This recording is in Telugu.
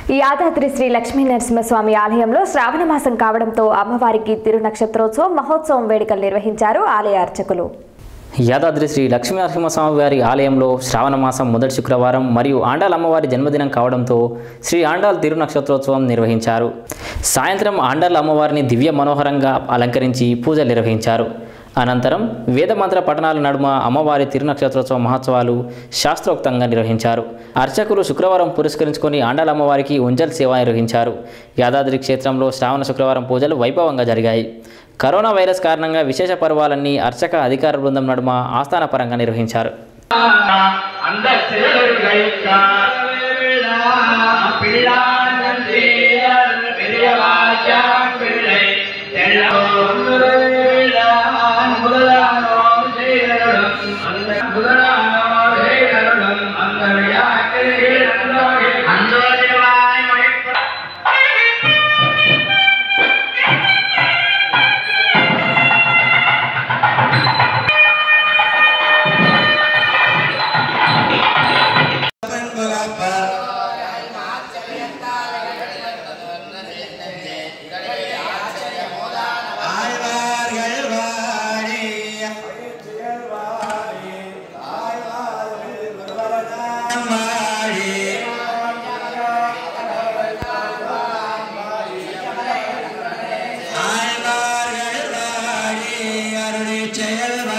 యాదాద్రి శ్రీ లక్ష్మీ నరసింహస్వామి ఆలయంలో శ్రావణ మాసం కావడంతో అమ్మవారికి తిరునక్షత్రోత్సవం మహోత్సవం వేడుకలు నిర్వహించారు ఆలయ అర్చకులు యాదాద్రి శ్రీ లక్ష్మీ నరసింహస్వామి వారి ఆలయంలో శ్రావణ మాసం మొదటి శుక్రవారం మరియు ఆండాల్ అమ్మవారి జన్మదినం కావడంతో శ్రీ ఆండాల్ తిరునక్షత్రోత్సవం నిర్వహించారు సాయంత్రం ఆండాల్ అమ్మవారిని దివ్య మనోహరంగా అలంకరించి పూజలు నిర్వహించారు అనంతరం వేదమంత్ర పఠనాల నడుమ అమ్మవారి తిరునక్షత్రోత్సవ మహోత్సవాలు శాస్త్రోక్తంగా నిర్వహించారు అర్చకులు శుక్రవారం పురస్కరించుకొని ఆండాల్ అమ్మవారికి ఉంజల్ సేవ నిర్వహించారు యాదాద్రి క్షేత్రంలో శ్రావణ శుక్రవారం పూజలు వైభవంగా జరిగాయి కరోనా వైరస్ కారణంగా విశేష పర్వాలన్నీ అర్చక అధికార బృందం నడుమ ఆస్థాన పరంగా నిర్వహించారు அந்த செயல்களுக்கு பிள்ளான் பெரியவாச்சான் பிள்ளை முதலானோர் செய்தருளும் அந்த முதலானோர் செய்தருளும் அந்த விழாக்களில் அந்தோதிரமாய் மொழிப்ப செயல்